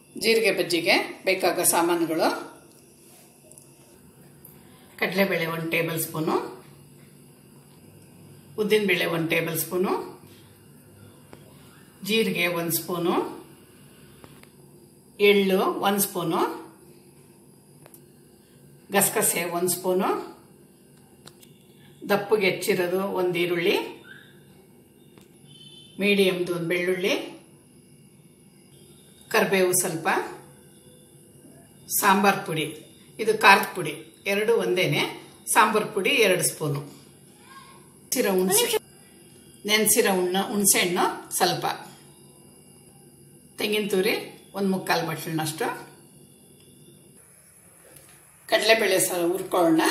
ಜೀರಿಗೆ ಬಜ್ಜಿಗೆ ಬೇಕಾಗೋ ಸಾಮಾನುಗಳು ಕಡಲೆಬೇಳೆ ಒಂದು ಟೇಬಲ್ ಸ್ಪೂನು ಉದ್ದಿನಬೇಳೆ ಒಂದು ಟೇಬಲ್ ಸ್ಪೂನು ಜೀರಿಗೆ ಒಂದು ಸ್ಪೂನು ಎಳ್ಳು ಒಂದು ಸ್ಪೂನು ಗಸಗಸೆ ಒಂದು ಸ್ಪೂನು ದಪ್ಪಗೆ ಹೆಚ್ಚಿರೋದು ಒಂದು ಈರುಳ್ಳಿ ಮೀಡಿಯಮ್ದು ಒಂದು ಬೆಳ್ಳುಳ್ಳಿ ಕರಿಬೇವು ಸ್ವಲ್ಪ ಸಾಂಬಾರ್ ಪುಡಿ ಇದು ಖಾರದ ಪುಡಿ ಎರಡು ಒಂದೇನೆ ಸಾಂಬಾರ್ ಪುಡಿ ಎರಡು ಸ್ಪೂನು ನೆನೆಸಿರೋ ಹುಣಸೆ ನೆನೆಸಿರೋ ಹುಣ್ಣ ಹುಣಸೆಹಣ್ಣು ಸ್ವಲ್ಪ ತೆಂಗಿನ ತುರಿ ಒಂದು ಮುಕ್ಕಾಲು ಬಟ್ಲನಷ್ಟು ಕಡಲೆಬೇಳೆ ಸ ಹುರ್ಕೊಳ್ಳೋಣ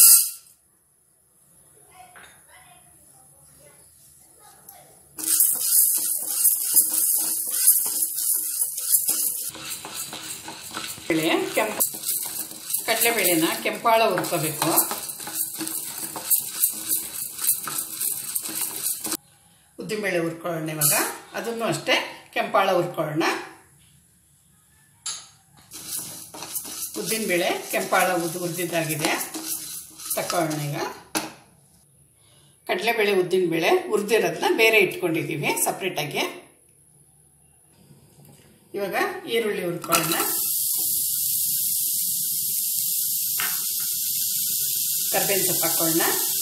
ಬೇಳೆ ಕೆಂಪು ಕಡಲೆಬೇಳೆನ ಕೆಂಪಾಳ ಹುರ್ಕೋಬೇಕು ಉದ್ದಿನಬೇಳೆ ಹುರ್ಕೊಳ್ಳೋಣ ಇವಾಗ ಅದನ್ನು ಅಷ್ಟೇ ಕೆಂಪಾಳ ಹುರ್ಕೊಳ್ಳೋಣ ಉದ್ದಿನಬೇಳೆ ಕೆಂಪಾಳ ಉದ್ದು ಹುರಿದಿದ್ದಾಗಿದೆ ತಕೊಳ್ಳೋಣ ಈಗ ಕಡಲೆಬೇಳೆ ಉದ್ದಿನಬೇಳೆ ಹುರಿದಿರೋದನ್ನ ಬೇರೆ ಇಟ್ಕೊಂಡಿದ್ದೀವಿ ಸಪ್ರೇಟಾಗಿ ಇವಾಗ ಈರುಳ್ಳಿ ಹುರ್ಕೊಳ್ಳೋಣ ಕರ್ಬೇವಿನ ಸೊಪ್ಪು ಹಾಕೊಳ್ಳೋಣ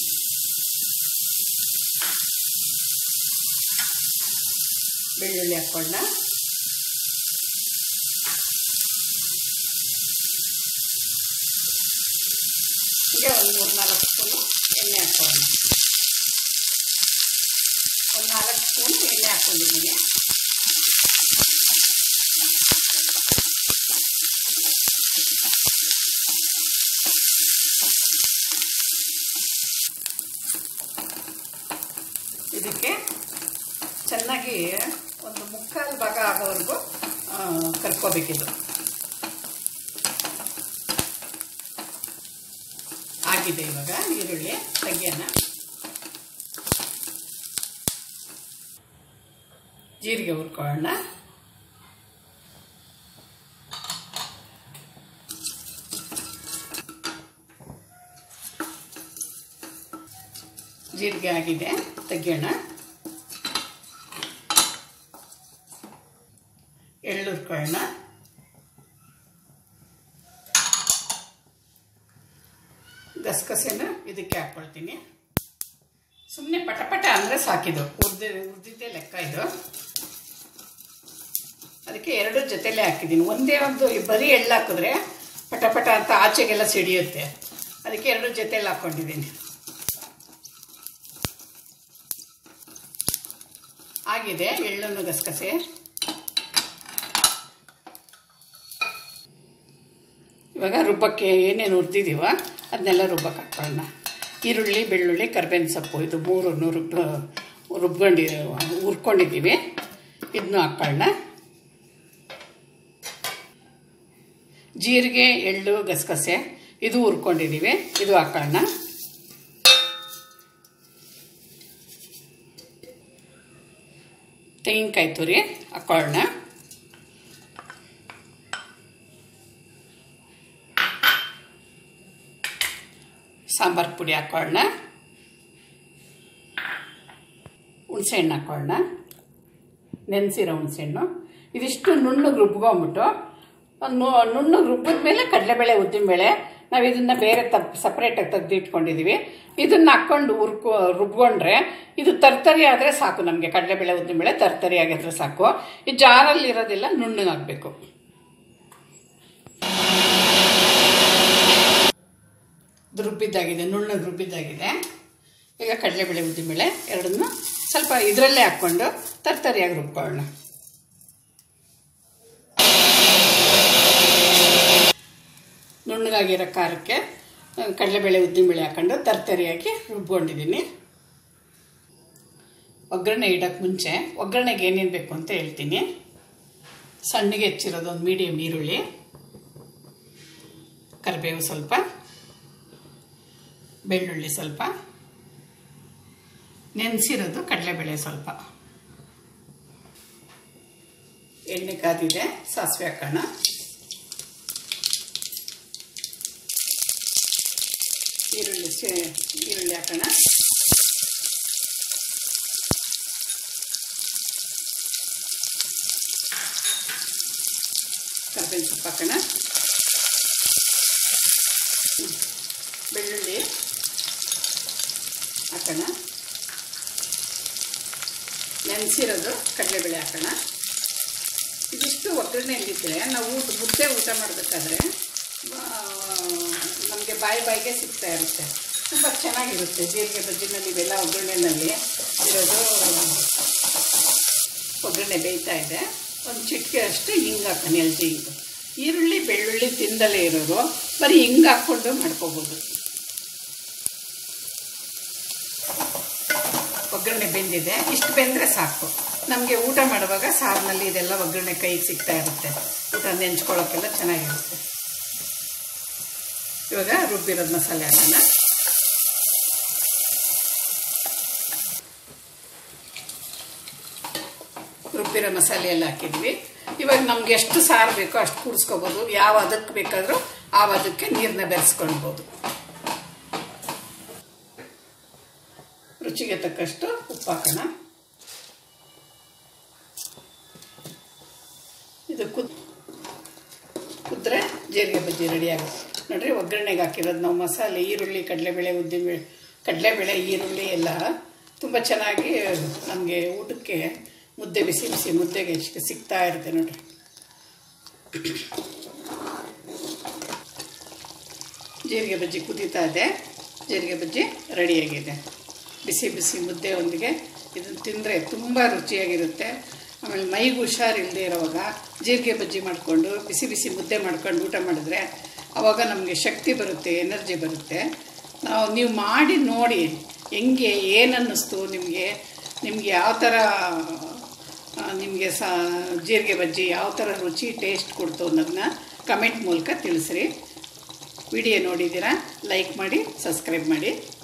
ಬೆಳ್ಳುಳ್ಳಿ ಹಾಕೊಳ್ಳೋಣ ಹೀಗೆ ಒಂದು ಮೂರು ನಾಲ್ಕು ಸ್ಪೂನು ಎಣ್ಣೆ ಹಾಕೊಳ್ಳೋಣ ಒಂದು ನಾಲ್ಕು ಸ್ಪೂನ್ ಎಣ್ಣೆ ಹಾಕ್ಕೊಂಡಿದ್ದೀನಿ ಇದಕ್ಕೆ ಚೆನ್ನಾಗಿ ಒಂದು ಮುಕ್ಕಾಲು ಭಾಗ ಆಗೋವರೆಗೂ ಕರ್ಕೋಬೇಕಿದು ಆಗಿದೆ ಇವಾಗ ಈರುಳ್ಳಿ ತೆಗಿಯೋಣ ಜೀರಿಗೆ ಹುರ್ಕೊಳ್ಳೋಣ ಜೀರಿಗೆ ಆಗಿದೆ ತೆಗಿಯೋಣ ಎಳ್ಳು ಹುರ್ಕೊಳ್ಳೋಣ ಗಸಗಸೆನ ಇದಕ್ಕೆ ಹಾಕ್ಕೊಳ್ತೀನಿ ಸುಮ್ಮನೆ ಪಟಪಟ ಅಂದರೆ ಸಾಕಿದು ಹುರ್ದಿ ಹುರ್ದಿದ್ದೇ ಲೆಕ್ಕ ಇದು ಅದಕ್ಕೆ ಎರಡು ಜೊತೆಲೇ ಹಾಕಿದ್ದೀನಿ ಒಂದೇ ಒಂದು ಬರೀ ಎಳ್ಳು ಹಾಕಿದ್ರೆ ಪಟಪಟ ಅಂತ ಆಚೆಗೆಲ್ಲ ಸಿಡಿಯುತ್ತೆ ಅದಕ್ಕೆ ಎರಡು ಜೊತೆಲಿ ಹಾಕ್ಕೊಂಡಿದ್ದೀನಿ ಆಗಿದೆ ಎಳ್ಳನ್ನು ಗಸಗಸೆ ಇವಾಗ ರುಬ್ಬಕ್ಕೆ ಏನೇನು ಹುರಿದಿದ್ದೀವ ಅದನ್ನೆಲ್ಲ ರುಬ್ಬಕ್ಕೆ ಹಾಕ್ಕೊಳ್ಳೋಣ ಈರುಳ್ಳಿ ಬೆಳ್ಳುಳ್ಳಿ ಕರ್ಬೇವಿನ ಸೊಪ್ಪು ಇದು ಮೂರು ರುಬ್ಬ ರುಬ್ಕೊಂಡು ಹುರ್ಕೊಂಡಿದ್ದೀವಿ ಇದನ್ನು ಹಾಕ್ಕೊಳ್ಳೋಣ ಜೀರಿಗೆ ಎಳ್ಳು ಗಸಗಸೆ ಇದು ಹುರ್ಕೊಂಡಿದ್ದೀವಿ ಇದು ಹಾಕ್ಕೊಳ್ಳೋಣ ತೆಂಗಿನಕಾಯಿ ತುರಿ ಹಾಕ್ಕೊಳ್ಳೋಣ ಸಾಂಬಾರು ಪುಡಿ ಹಾಕ್ಕೊಳ್ಳೋಣ ಹುಣಸೆಹಣ್ಣು ಹಾಕ್ಕೊಳ್ಳೋಣ ನೆನೆಸಿರೋ ಹುಣಸೆಹಣ್ಣು ಇದಿಷ್ಟು ನುಣ್ಣಗೆ ರುಬ್ಕೊಂಬಿಟ್ಟು ನುಣ್ಣಗೆ ರುಬ್ಬಿದ ಮೇಲೆ ಕಡಲೆಬೇಳೆ ಉದ್ದಿನಬೇಳೆ ನಾವು ಇದನ್ನು ಬೇರೆ ತಪ್ ಸಪ್ರೇಟಾಗಿ ತೆಗೆದು ಇಟ್ಕೊಂಡಿದ್ದೀವಿ ಇದನ್ನು ಹಾಕ್ಕೊಂಡು ಹುರ್ಕೊ ರುಬ್ಕೊಂಡ್ರೆ ಇದು ತರ್ತರಿ ಆದರೆ ಸಾಕು ನಮಗೆ ಕಡಲೆಬೇಳೆ ಉದ್ದಿನಬೇಳೆ ತರ್ತರಿ ಆಗಿದ್ರೆ ಸಾಕು ಈ ಜಾರಲ್ಲಿ ಇರೋದಿಲ್ಲ ನುಣ್ಣಗಾಗಬೇಕು ಇದು ರುಬ್ಬಿದ್ದಾಗಿದೆ ನುಣ್ಣಗೆ ರುಬ್ಬಿದ್ದಾಗಿದೆ ಈಗ ಕಡಲೆಬೇಳೆ ಉದ್ದಿನಬೇಳೆ ಎರಡನ್ನು ಸ್ವಲ್ಪ ಇದರಲ್ಲೇ ಹಾಕ್ಕೊಂಡು ತರ್ತರಿಯಾಗಿ ರುಬ್ಕೊಳ್ಳೋಣ ನುಣ್ಣಗಾಗಿರೋ ಖಾರಕ್ಕೆ ಕಡಲೆಬೇಳೆ ಉದ್ದಿನಬೇಳೆ ಹಾಕ್ಕೊಂಡು ತರ್ತರಿಯಾಗಿ ರುಬ್ಕೊಂಡಿದ್ದೀನಿ ಒಗ್ಗರಣೆ ಇಡೋಕ್ಕೆ ಮುಂಚೆ ಒಗ್ಗರಣೆಗೆ ಏನೇನು ಬೇಕು ಅಂತ ಹೇಳ್ತೀನಿ ಸಣ್ಣಗೆ ಹೆಚ್ಚಿರೋದು ಒಂದು ಮೀಡಿಯಮ್ ಈರುಳ್ಳಿ ಕರಿಬೇವು ಸ್ವಲ್ಪ ಬೆಳ್ಳುಳ್ಳಿ ಸ್ವಲ್ಪ ನೆನೆಸಿರೋದು ಕಡಲೆಬೇಳೆ ಸ್ವಲ್ಪ ಎಣ್ಣೆ ಕಾದಿದೆ ಸಾಸಿವೆ ಹಾಕೋಣ ಈರುಳ್ಳಿ ಸೇ ಈರುಳ್ಳಿ ಹಾಕೋಣ ಕರ್ಬೇವಿನ ಸೊಪ್ಪು ಹಾಕೋಣ ಬೆಳ್ಳುಳ್ಳಿ ಹಾಕೋಣ ನೆನೆಸಿರೋದು ಕಡಲೆಬೇಳೆ ಹಾಕೋಣ ಇದಿಷ್ಟು ಒಗ್ಗರಣೆಯಲ್ಲಿದ್ದರೆ ನಾವು ಊಟ ಮುದ್ದೆ ಊಟ ಮಾಡಬೇಕಾದ್ರೆ ನಮಗೆ ಬಾಯಿ ಬಾಯಿಗೆ ಸಿಗ್ತಾ ಇರುತ್ತೆ ತುಂಬ ಚೆನ್ನಾಗಿರುತ್ತೆ ಜೀರಿಗೆ ಬಜ್ಜಿನಲ್ಲಿ ಇವೆಲ್ಲ ಒಗ್ಗರಣೆನಲ್ಲಿ ಇರೋದು ಒಗ್ಗರಣೆ ಬೇಯ್ತಾ ಇದೆ ಒಂದು ಚಿಟಿಕೆ ಅಷ್ಟು ಹಿಂಗೆ ಹಾಕೋಣ ಎಲ್ಚಿ ಹಿಂಗು ಈರುಳ್ಳಿ ಬೆಳ್ಳುಳ್ಳಿ ತಿಂದಲೇ ಇರೋರು ಬರೀ ಹಿಂಗೆ ಹಾಕ್ಕೊಂಡು ಮಾಡ್ಕೋಬೋದು ಒಗ್ಗರಣೆ ಬೆಂದಿದೆ ಇಷ್ಟು ಬೆಂದರೆ ಸಾಕು ನಮಗೆ ಊಟ ಮಾಡುವಾಗ ಸಾರಿನಲ್ಲಿ ಇದೆಲ್ಲ ಒಗ್ಗರಣೆ ಕೈಗೆ ಸಿಗ್ತಾ ಇರುತ್ತೆ ಊಟ ನೆಂಚ್ಕೊಳ್ಳೋಕ್ಕೆಲ್ಲ ಚೆನ್ನಾಗಿರುತ್ತೆ ಇವಾಗ ರುಬ್ಬಿರೋದು ಮಸಾಲೆ ಹಾಕೋಣ ರುಬ್ಬಿರೋ ಮಸಾಲೆ ಎಲ್ಲ ಹಾಕಿದ್ವಿ ಇವಾಗ ನಮ್ಗೆ ಎಷ್ಟು ಸಾರು ಬೇಕೋ ಅಷ್ಟು ಕೂಡಿಸ್ಕೋಬೋದು ಯಾವ ಅದಕ್ಕೆ ಬೇಕಾದರೂ ಆ ಅದಕ್ಕೆ ನೀರನ್ನ ಬೆರೆಸ್ಕೊಳ್ಬೋದು ರುಚಿಗೆ ತಕ್ಕಷ್ಟು ಉಪ್ಪು ಹಾಕೋಣ ಇದು ಕುದ್ ಕುದ್ರೆ ಜೀರಿಗೆ ಬಜ್ಜಿ ರೆಡಿ ಆಗುತ್ತೆ ನೋಡ್ರಿ ಒಗ್ಗರಣೆಗೆ ಹಾಕಿರೋದು ನಾವು ಮಸಾಲೆ ಈರುಳ್ಳಿ ಕಡಲೆಬೇಳೆ ಉದ್ದಿನಬೇಳೆ ಕಡಲೆಬೇಳೆ ಈರುಳ್ಳಿ ಎಲ್ಲ ತುಂಬ ಚೆನ್ನಾಗಿ ನಮಗೆ ಊಟಕ್ಕೆ ಮುದ್ದೆ ಬಿಸಿ ಬಿಸಿ ಮುದ್ದೆಗೆ ಸಿಗ್ತಾ ಇರುತ್ತೆ ನೋಡ್ರಿ ಜೀರಿಗೆ ಬಜ್ಜಿ ಕುದೀತಾ ಇದೆ ಜೀರಿಗೆ ಬಜ್ಜಿ ರೆಡಿಯಾಗಿದೆ ಬಿಸಿ ಬಿಸಿ ಮುದ್ದೆಯೊಂದಿಗೆ ಇದನ್ನು ತಿಂದರೆ ತುಂಬ ರುಚಿಯಾಗಿರುತ್ತೆ ಆಮೇಲೆ ಮೈಗೆ ಹುಷಾರಿಲ್ಲದೆ ಇರೋವಾಗ ಜೀರಿಗೆ ಬಜ್ಜಿ ಮಾಡಿಕೊಂಡು ಬಿಸಿ ಬಿಸಿ ಮುದ್ದೆ ಮಾಡ್ಕೊಂಡು ಊಟ ಮಾಡಿದ್ರೆ ಆವಾಗ ನಮಗೆ ಶಕ್ತಿ ಬರುತ್ತೆ ಎನರ್ಜಿ ಬರುತ್ತೆ ನಾವು ನೀವು ಮಾಡಿ ನೋಡಿ ಹೆಂಗೆ ಏನು ಅನ್ನಿಸ್ತು ನಿಮಗೆ ನಿಮಗೆ ಯಾವ ಥರ ನಿಮಗೆ ಸ ಜೀರಿಗೆ ಬಜ್ಜಿ ಯಾವ ಥರ ರುಚಿ ಟೇಸ್ಟ್ ಕೊಡ್ತು ಅನ್ನೋದನ್ನ ಕಮೆಂಟ್ ಮೂಲಕ ತಿಳಿಸ್ರಿ ವಿಡಿಯೋ ನೋಡಿದ್ದೀರಾ ಲೈಕ್ ಮಾಡಿ ಸಬ್ಸ್ಕ್ರೈಬ್ ಮಾಡಿ